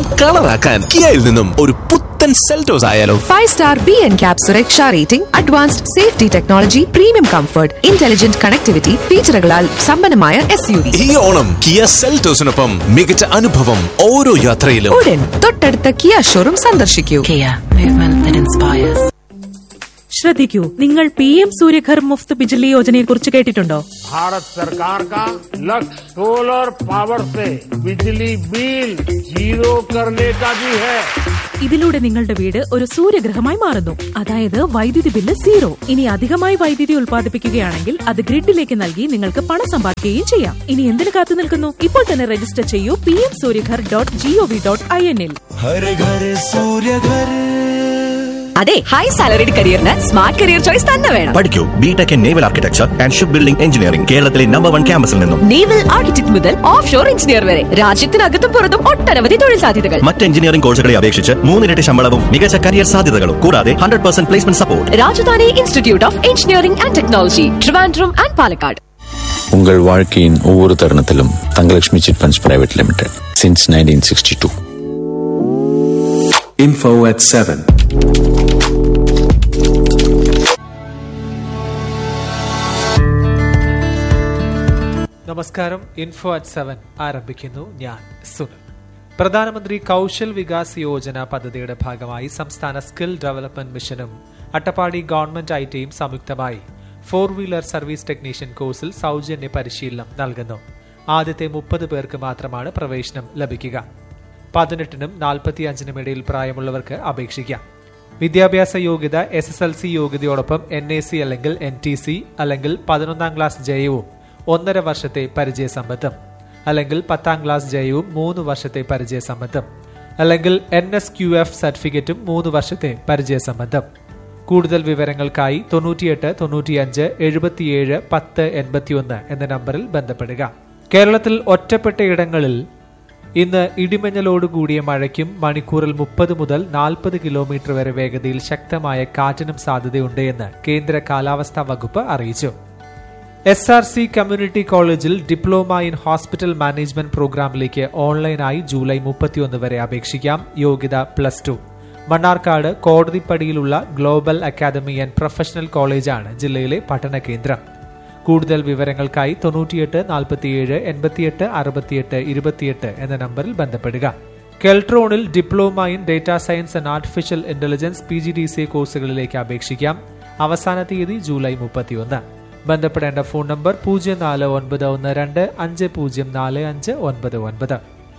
എല്ലാം കളറാക്കാൻ കിയയിൽ നിന്നും ഒരു പുത്തൻ സെൽറ്റോസ് ആയാലോ five star B NCAP സുരക്ഷ rating advanced safety technology premium comfort intelligent connectivity ഫീച്ചറുകളാൽ സമ്പന്നമായ എസ് യു വി ഈ ഓണം കിയ സെൽറ്റോസിനൊപ്പം മികച്ച അനുഭവം ഓരോ യാത്രയിലും ഉടൻ തൊട്ടടുത്ത കിയ ഷോറൂം സന്ദർശിക്കൂ Kia, movement that inspires. ശ്രദ്ധിക്കൂ നിങ്ങൾ പി എം സൂര്യഘർ മുഫ്ത് ബിജ്ലി യോജനയെ കുറിച്ച് കേട്ടിട്ടുണ്ടോ भारत सरकार का लक्ष्य सोलर पावर से बिजली बिल जीरो करने का भी है ഇതിലൂടെ നിങ്ങളുടെ വീട് ഒരു സൂര്യഗ്രഹമായി മാറുന്നു അതായത് വൈദ്യുതി ബില്ല് സീറോ ഇനി അധികമായി വൈദ്യുതി ഉൽപ്പാദിപ്പിക്കുകയാണെങ്കിൽ അത് ഗ്രിഡിലേക്ക് നൽകി നിങ്ങൾക്ക് പണം സമ്പാദിക്കുകയും ചെയ്യാം ഇനി എന്തിനു കാത്തു നിൽക്കുന്നു ഇപ്പോൾ തന്നെ രജിസ്റ്റർ ചെയ്യൂ P M Surya Ghar dot gov dot I N ഇൽ അതെ ഹൈ സാലറിഡ് കരിയറിന് സ്മാർട്ട് കരിയർ ചോയ്സ് തന്നെ വേണം പഠിക്കൂ BTech in naval architecture and ship building engineering കേരളത്തിലെ നമ്പർ വൺ ക്യാമ്പസിൽ നിന്നും നേവൽ ആർക്കിടെക്ട് മുതൽ ഓഫ് ഷോർ എഞ്ചിനീയർ വരെ രാജ്യത്തിനകത്തും പുറത്തും ഒട്ടനവധി തൊഴിൽ സാധ്യതകൾ മറ്റ് എഞ്ചിനീയറിംഗ് കോഴ്സുകളെ അപേക്ഷിച്ച് മൂന്നിരട്ടി ശമ്പളവും മികച്ച കരിയർ സാധ്യതകളും കൂടാതെ hundred percent placement support Rajadhani institute of engineering and technology Trivandrum and Palakkad உங்கள் வாழ்க்கையின் ஒவ்வொரு தருணத்திலும் Thangalakshmi chit funds private limited since nineteen sixty two Info at 7. നമസ്കാരം ഇൻഫോ അറ്റ് സെവൻ ആരംഭിക്കുന്നു ഞാൻ സുനിൽ പ്രധാനമന്ത്രി കൗശൽ വികാസ് യോജന പദ്ധതിയുടെ ഭാഗമായി സംസ്ഥാന സ്കിൽ ഡെവലപ്മെന്റ് മിഷനും അട്ടപ്പാടി ഗവൺമെന്റ് ഐ ടിയും സംയുക്തമായി ഫോർ വീലർ സർവീസ് ടെക്നീഷ്യൻ കോഴ്സിൽ സൗജന്യ പരിശീലനം നൽകുന്നു ആദ്യത്തെ മുപ്പത് പേർക്ക് മാത്രമാണ് പ്രവേശനം ലഭിക്കുക പതിനെട്ടിനും നാൽപ്പത്തിയഞ്ചിനും ഇടയിൽ പ്രായമുള്ളവർക്ക് അപേക്ഷിക്കാം വിദ്യാഭ്യാസ യോഗ്യത എസ് എസ് എൽ സി യോഗ്യതയോടൊപ്പം എൻ എ സി അല്ലെങ്കിൽ എൻ ടി സി അല്ലെങ്കിൽ പതിനൊന്നാം ക്ലാസ് ജയവും ഒന്നര വർഷത്തെ പരിചയസമ്പത്തും അല്ലെങ്കിൽ പത്താം ക്ലാസ് ജയവും മൂന്ന് വർഷത്തെ പരിചയസമ്പത്തും അല്ലെങ്കിൽ എൻ എസ് ക്യു എഫ് സർട്ടിഫിക്കറ്റും മൂന്ന് വർഷത്തെ പരിചയസമ്പത്തും കൂടുതൽ വിവരങ്ങൾക്കായി തൊണ്ണൂറ്റിയെട്ട് തൊണ്ണൂറ്റിയഞ്ച് എഴുപത്തിയേഴ് പത്ത് എൺപത്തിയൊന്ന് എന്ന നമ്പറിൽ ബന്ധപ്പെടുക കേരളത്തിൽ ഒറ്റപ്പെട്ട ഇടങ്ങളിൽ ഇന്ന് ഇടിമഞ്ഞലോടുകൂടിയ മഴയ്ക്കും മണിക്കൂറിൽ മുപ്പത് മുതൽ നാൽപ്പത് കിലോമീറ്റർ വരെ വേഗതയിൽ ശക്തമായ കാറ്റിനും സാധ്യതയുണ്ട് എന്ന് കേന്ദ്ര കാലാവസ്ഥാ വകുപ്പ് അറിയിച്ചു എസ് ആർ സി കമ്മ്യൂണിറ്റി കോളേജിൽ ഡിപ്ലോമ ഇൻ ഹോസ്പിറ്റൽ മാനേജ്മെന്റ് പ്രോഗ്രാമിലേക്ക് ഓൺലൈനായി ജൂലൈ മുപ്പത്തിയൊന്ന് വരെ അപേക്ഷിക്കാം യോഗ്യത പ്ലസ് ടു മണ്ണാർക്കാട് കോടതിപ്പടിയിലുള്ള ഗ്ലോബൽ അക്കാദമി ആൻഡ് പ്രൊഫഷണൽ കോളേജാണ് ജില്ലയിലെ പഠന കേന്ദ്രം കൂടുതൽ വിവരങ്ങൾക്കായി തൊണ്ണൂറ്റിയെട്ട് നാൽപ്പത്തിയേഴ് എൺപത്തിയെട്ട് അറുപത്തിയെട്ട് ഇരുപത്തിയെട്ട് എന്ന നമ്പറിൽ ബന്ധപ്പെടുക കെൽട്രോണിൽ diploma in data science and artificial intelligence P G D C കോഴ്സുകളിലേക്ക് അപേക്ഷിക്കാം അവസാന തീയതി ജൂലൈ മുപ്പത്തിയൊന്ന് ബന്ധപ്പെടേണ്ട ഫോൺ നമ്പർ പൂജ്യം നാല് ഒൻപത് ഒന്ന് രണ്ട് അഞ്ച് പൂജ്യം നാല് അഞ്ച് ഒൻപത് ഒൻപത്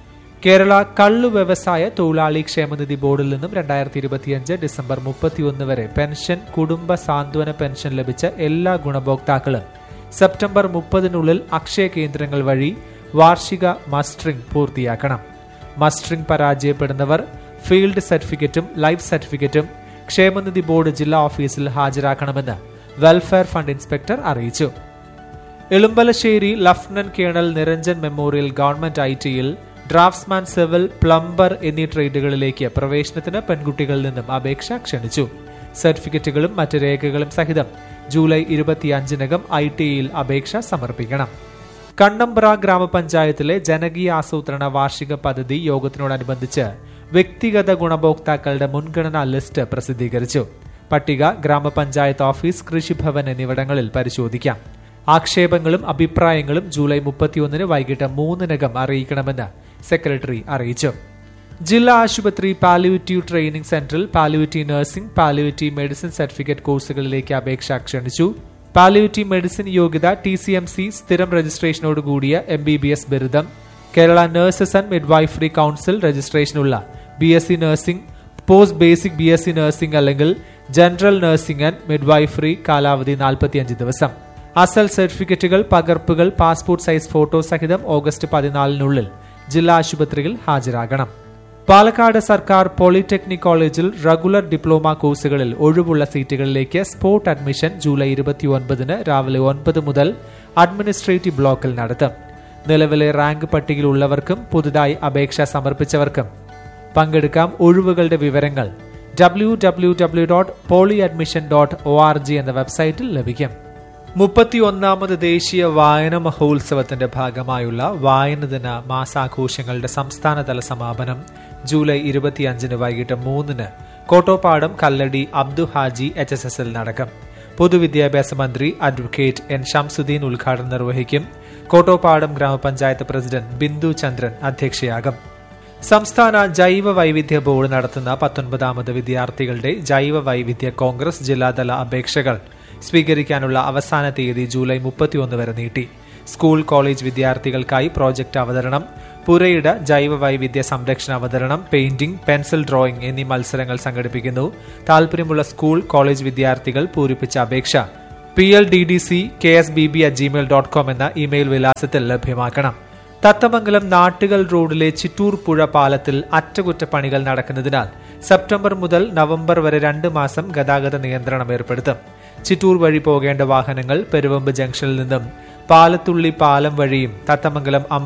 കേരള കള്ളു വ്യവസായ തൊഴിലാളി ക്ഷേമനിധി ബോർഡിൽ നിന്നും രണ്ടായിരത്തി ഇരുപത്തിയഞ്ച് ഡിസംബർ മുപ്പത്തിയൊന്ന് വരെ പെൻഷൻ കുടുംബ സാന്ത്വന പെൻഷൻ ലഭിച്ച എല്ലാ ഗുണഭോക്താക്കളും സെപ്റ്റംബർ മുപ്പതിനുള്ളിൽ അക്ഷയ കേന്ദ്രങ്ങൾ വഴി വാർഷിക മസ്റ്ററിംഗ് പൂർത്തിയാക്കണം മസ്റ്ററിംഗ് പരാജയപ്പെടുന്നവർ ഫീൽഡ് സർട്ടിഫിക്കറ്റും ലൈഫ് സർട്ടിഫിക്കറ്റും ക്ഷേമനിധി ബോർഡ് ജില്ലാ ഓഫീസിൽ ഹാജരാക്കണമെന്ന് വെൽഫെയർ ഫണ്ട് ഇൻസ്പെക്ടർ അറിയിച്ചു Elumbalassery lieutenant colonel Niranjan memorial government I ടിയിൽ ഡ്രാഫ്റ്റ്സ്മാൻ സിവിൽ പ്ലംബർ എന്നീ ട്രേഡുകളിലേക്ക് പ്രവേശനത്തിന് പെൺകുട്ടികളിൽ നിന്നും അപേക്ഷ ക്ഷണിച്ചു സർട്ടിഫിക്കറ്റുകളും മറ്റ് രേഖകളും സഹിതം ജൂലൈ ഇരുപത്തിയഞ്ചിനകം ഐ ടിയിൽ അപേക്ഷ സമർപ്പിക്കണം കണ്ണമ്പ്ര ഗ്രാമപഞ്ചായത്തിലെ ജനകീയ ആസൂത്രണ വാർഷിക പദ്ധതി യോഗത്തിനോടനുബന്ധിച്ച് വ്യക്തിഗത ഗുണഭോക്താക്കളുടെ മുൻഗണനാ ലിസ്റ്റ് പ്രസിദ്ധീകരിച്ചു പട്ടിക ഗ്രാമപഞ്ചായത്ത് ഓഫീസ് കൃഷിഭവൻ എന്നിവിടങ്ങളിൽ പരിശോധിക്കാം ആക്ഷേപങ്ങളും അഭിപ്രായങ്ങളും ജൂലൈ മുപ്പത്തിയൊന്നിന് വൈകിട്ട് മൂന്നിനകം അറിയിക്കണമെന്ന് സെക്രട്ടറി അറിയിച്ചു ജില്ലാ ആശുപത്രി പാലിവിറ്റീവ് ട്രെയിനിംഗ് സെന്ററിൽ palliative nursing palliative medicine certificate കോഴ്സുകളിലേക്ക് അപേക്ഷ ക്ഷണിച്ചു പാലിവിറ്റീവ് മെഡിസിൻ യോഗ്യത ടി സി എം സി സ്ഥിരം രജിസ്ട്രേഷനോടുകൂടിയ എം ബി ബി എസ് ബിരുദം Kerala nurses and midwifery council രജിസ്ട്രേഷനുള്ള B S C nursing post basic B S C nursing അല്ലെങ്കിൽ ജനറൽ നഴ്സിംഗ് ആൻഡ് മിഡ്വൈഫറി കാലാവധി നാൽപ്പത്തിയഞ്ച് ദിവസം അസൽ സർട്ടിഫിക്കറ്റുകൾ പകർപ്പുകൾ പാസ്പോർട്ട് സൈസ് ഫോട്ടോ സഹിതം ഓഗസ്റ്റ് പതിനാലിനുള്ളിൽ ജില്ലാ ആശുപത്രിയിൽ ഹാജരാകണം പാലക്കാട് സർക്കാർ പോളിടെക്നിക് കോളേജിൽ റെഗുലർ ഡിപ്ലോമ കോഴ്സുകളിൽ ഒഴിവുള്ള സീറ്റുകളിലേക്ക് സ്പോട്ട് അഡ്മിഷൻ ജൂലൈ ഇരുപത്തിയൊൻപതിന് രാവിലെ ഒൻപത് മുതൽ അഡ്മിനിസ്ട്രേറ്റീവ് ബ്ലോക്കിൽ നടത്തും നിലവിലെ റാങ്ക് പട്ടികയിലുള്ളവർക്കും പുതുതായി അപേക്ഷ സമർപ്പിച്ചവർക്കും പങ്കെടുക്കാം ഒഴിവുകളുടെ വിവരങ്ങൾ W W W dot poly admission dot O R G എന്ന വെബ്സൈറ്റിൽ ലഭിക്കും മുപ്പത്തിയൊന്നാമത് ദേശീയ വായന മഹോത്സവത്തിന്റെ ഭാഗമായുള്ള വായന ദിന മാസാഘോഷങ്ങളുടെ സംസ്ഥാനതല സമാപനം ജൂലൈ ഇരുപത്തിയഞ്ചിന് വൈകിട്ട് മൂന്നിന് കോട്ടോപ്പാടം കല്ലടി അബ്ദു ഹാജി എച്ച് എസ് എസിൽ നടക്കും പൊതുവിദ്യാഭ്യാസ മന്ത്രി അഡ്വക്കേറ്റ് എൻ ഷംസുദ്ദീൻ ഉദ്ഘാടനം നിർവഹിക്കും കോട്ടോപ്പാടം ഗ്രാമപഞ്ചായത്ത് പ്രസിഡന്റ് ബിന്ദു ചന്ദ്രൻ അധ്യക്ഷയാകും സംസ്ഥാന ജൈവ വൈവിധ്യ ബോർഡ് നടത്തുന്ന പത്തൊൻപതാമത് വിദ്യാർത്ഥികളുടെ ജൈവ വൈവിധ്യ കോൺഗ്രസ് ജില്ലാതല അപേക്ഷകൾ സ്വീകരിക്കാനുള്ള അവസാന തീയതി ജൂലൈ മുപ്പത്തിയൊന്ന് വരെ നീട്ടി സ്കൂൾ കോളേജ് വിദ്യാർത്ഥികൾക്കായി പ്രോജക്ട് അവതരണം പുരയിട ജൈവ വൈവിധ്യ സംരക്ഷണ അവതരണം പെയിന്റിംഗ് പെൻസിൽ ഡ്രോയിംഗ് എന്നീ മത്സരങ്ങൾ സംഘടിപ്പിക്കുന്നു താൽപര്യമുള്ള സ്കൂൾ കോളേജ് വിദ്യാർത്ഥികൾ പൂരിപ്പിച്ച അപേക്ഷ P L D D C K S B B at Gmail dot com എന്ന ഇമെയിൽ വിലാസത്തിൽ ലഭ്യമാക്കണം തത്തമംഗലം നാട്ടുകൾ റോഡിലെ ചിറ്റൂർ പുഴ പാലത്തിൽ അറ്റകുറ്റപ്പണികൾ നടക്കുന്നതിനാൽ സെപ്റ്റംബർ മുതൽ നവംബർ വരെ രണ്ട് മാസം ഗതാഗത നിയന്ത്രണം ഏർപ്പെടുത്തും ചിറ്റൂർ വഴി പോകേണ്ട വാഹനങ്ങൾ പെരുവമ്പ് ജംഗ്ഷനിൽ നിന്നും പാലത്തുള്ളി പാലം വഴിയും തത്തമംഗലം